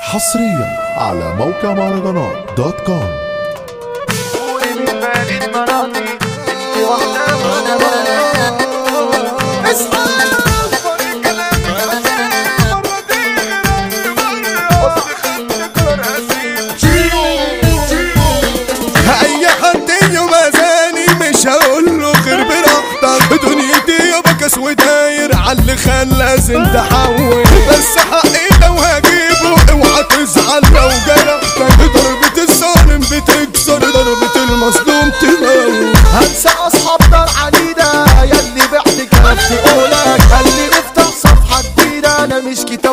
حصريا على موقع مهرجانات دوت كوم قولي من بالي المراضي انت واحدة وانا بقى اصحى فريق كلامك غزال مرة دي غيرك مرة قصدي خدت قرار هسيب اي حد يوم اذاني مش هقول له غير براحتك دنيتي يابا كاس وداير عاللي خان لازم تحول بس حقي لو هجيبه اوعى تزعل لو جرحتك ضربة الظالم بتكسر ضربة المظلوم تموت هنسى اصحاب نار عنيدة ياللي بعت كلام تقولك خلي نفتح صفحة جديدة انا مش كتاب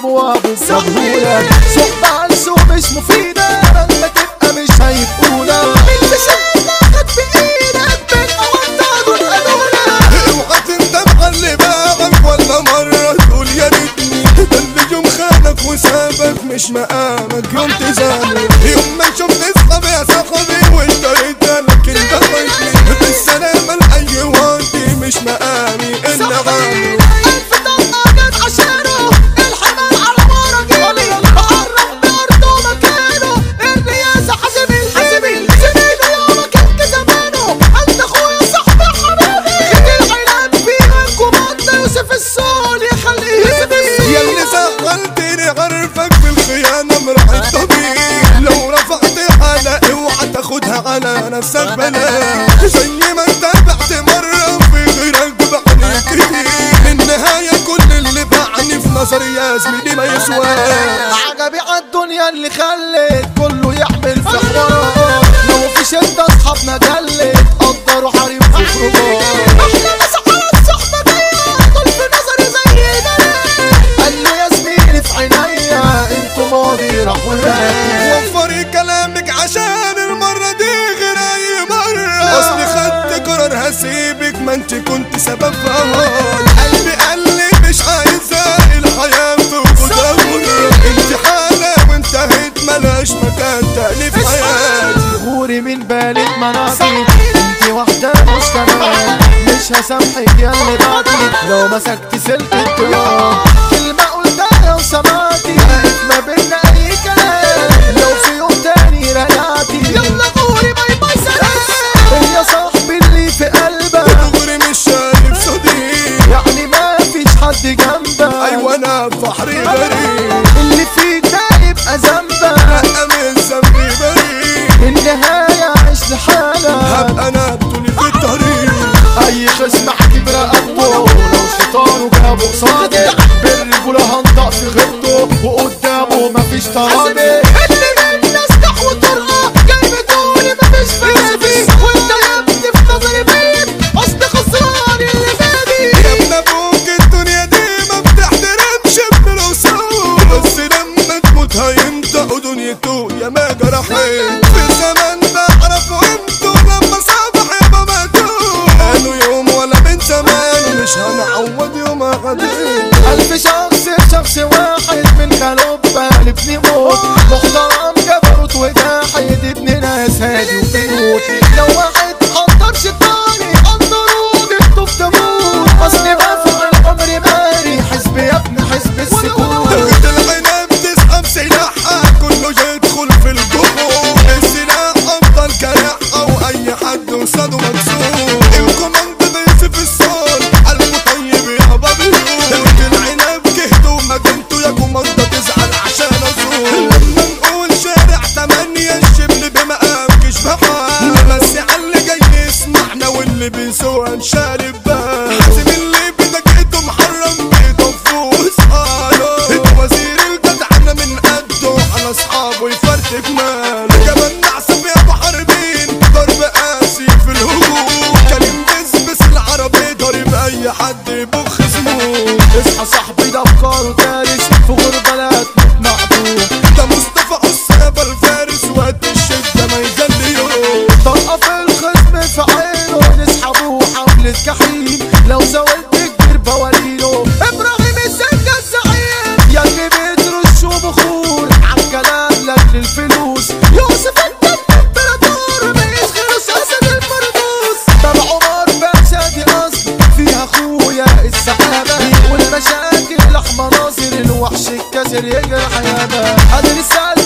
وابصهولك صحبة عنسو مش مفيدة لما تبقى مش هيبقولك مش هتاخد بايدك بالمودة دول قالولك اوعى تندم على اللي باعك ولا مرة تقول يا ريتني ده اللي يوم خانك وسابك مش مقامك يوم تزعل يوم ما شفت اصحاب يا صاحبي وانت رجالك انت خايفني بالسلامة لأي وادي مش مقامي ان غالي ألف طلقة جت عشانه الحمل على مرة جالي بقرب بأرضه مكانه الرياسة حسبي حسبي زميله يابا كان زمانه أنت أخويا صاحبي حبيبي خد العنب فيك وبطل يوسف السول يخليه يسبي يا اللي زعلتني عارفك بالخيانة مرحت طبيعي لو رفعت حالة اوعى تاخدها على نفسك بلا زي ما انت بعت مرة في غيرك بعني كتير النهاية كل اللي باعني في نظري يا زميلي ما يسواش عجبي عالدنيا اللي خلت كله يعمل في حوارات لو في شدة اصحابنا جلت قدروا حريم في خروجات احنا ناس على الصحبة دي دول في نظري زي البنات قال له يا زميلي في عينيا انتوا ماضي راحوا البنات وفري كلامك عشان المرة دي غير أي مرة أصلي خدت قرار هسيبك ما انت كنت سبب في أمر قلبي قال لي مش عايزة الحياة في وجود انت حالة وانتهت ملاش مكان تاني في حياتي غوري من بالي المناطق انت واحدة مش تمام مش هسامحك يا اللي بعدي لو مسكت سلك الدنيا كلمة قلتها وسمعتي بقت ما بينا أي كلام لو في يوم تاني رجعتي يلا غوري باي باي سلام يا صاحبي اللي في قلبك دغري مش شايف صديق يعني ما فيش حد جنبك أيوة أنا بحري بريء اللي فيك ده يبقى ذنبك لا من ذنبي بريء النهاية عيش لحالك هبقى أنا بطولي في الطريق اي خصم احكي برقبته لو شيطانه جابه قصادي بالرجولة هنطق في غيبته وقدامه مفيش تراضي اللي من الناس تحوى طرقة جاي بتقولي مفيش فلسفي وانت يا ابني في نظري مين اصل خسران اللي بادي يا ابن ابوك الدنيا دي ما بتحترمش ابن الاصول بس لما تموت هينطق ودنيته يا ما جرحت في زمان بعرف قيمته لما صبح يابا ماتوا قالوا يوم ولا من زمان مش هنعوض يوم غدير ألف شخص في شخص واحد من خلوب قلبني موت محترم جبروت وجاحد ابن ناس هادي وبيوت لو واحد قدر شيطاني قدروا جبته في تموت اصلي بفعل عمري ماري حزب يا ابن حزب السكوت تاخد العنب تسحب سلاحها كله يدخل في الجمهور السلاح افضل كلاحة واي حد قصاده مكسور الكوماند ضيف في الصول قلبه طيب يابا بيقول تاخد العنب جهته ومدينته يا كوماندا تزعل عشان ازور لما نقول شارع تمانية الشبل بمقام كشف حال بس على اللي جاي يسمعنا واللي بيسوق نشارب بال حاسب اللي بدقته محرم بيطفوه اصحاله الوزير الجدعنة من قده على اصحابه يفرتك مال كمان نعصب يا ابو حربين ضرب قاسي في الهجوم كريم بس العربي ضارب اي حد يبخ زمون اصحى صاحبي ده افكاره دارس في غربلات مقبول ده مصطفى عصابة الفارس وقت الشدة ما يجليوه طلقة في الخصم في عينه نسحبه حملة جحيم لو زودت كبير بوالينه ابراهيم السكة الزعيم يا اللي بترشوا بخور عالكلام لاجل الفلوس يوسف انت الامبراطور مفيش غير سياسة الفردوس طب عمر باشا دي اصل فيها اخويا السحابة والمشاكل احمى ناصر الوحش الكسر يجرح يابا ادي رسالة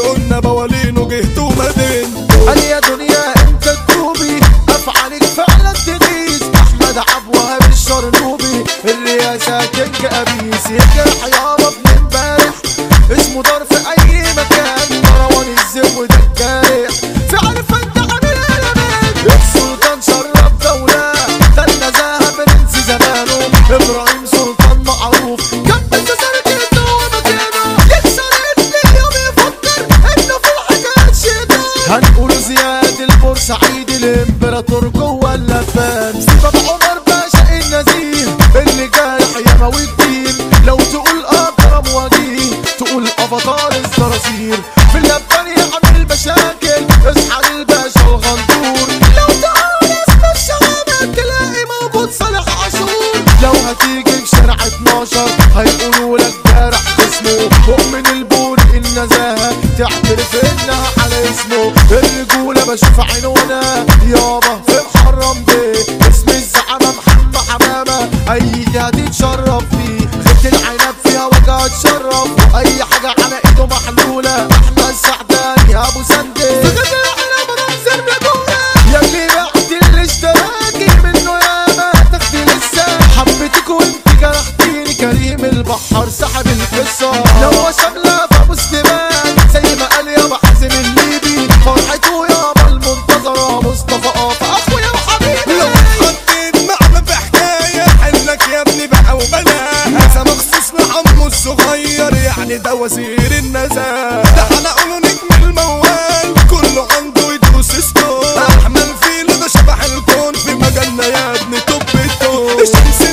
كنا بوالين وجهت ومدين قال يا دنيا انت تدوبي افعالك فعلا تغيظ احمد عبوه بالشرنوبي الرئاسة كنك ابيس يجرح يابا ابن امبارح اسمه دار في اي مكان مروان الزب ده الجارح في عارف انت عامل قلبان السلطان شرف دولة ده النزاهة برنس زمانه ابراهيم سلطان معروف كان بسسرك انه ومكانه يكسر ابن يوم يفكر انه في الحكايات شيطان هنقول زياد البورسعيدي الامبراطور جوه اللبان سبب عمر باشا النزيه اللي جارح يموي كتير لو تقول اكرم وجيه تقول افاتار الصراصير في اللبان يعمل مشاكل اصحى للباشا الغندور لو تقول اسم الشغامة تلاقي موجود صالح عاشور لو هتيجي في شارع 12 هيقولوا لك جارح اسمه مؤمن البوري النزاهة تعترف انها على اسمه الرجولة بشوف عنوانها يابا في محرم بيه اسم الزعامة محمد حمامة اي جهة تتشرف فيه خدت العنب فيها وجع تشرف واي حاجة على ايده محلولة احمد سعدان يا ابو سندي خدت العنب رمز يا اللي بعت اللي اشتراكي منه ياما تاخدي لسه حبيتك وانت جرحتيني كريم البحر سحب القصة لو شاملة فابو سليمان زي ما قال يابا حازم الليبي فرحته يابا المنتظرة مصطفى قاف اخويا وحبيبي لو اتحطيت معنا في حكاية حلك يا ابني بقى وبلا هذا مخصوص لعمه الصغير يعني ده وزير النزاهة ده هنقوله نجم الموال كله عنده يدوس ستون احمل فيل ده شبح الكون في مجالنا يا ابني توب التون الشمس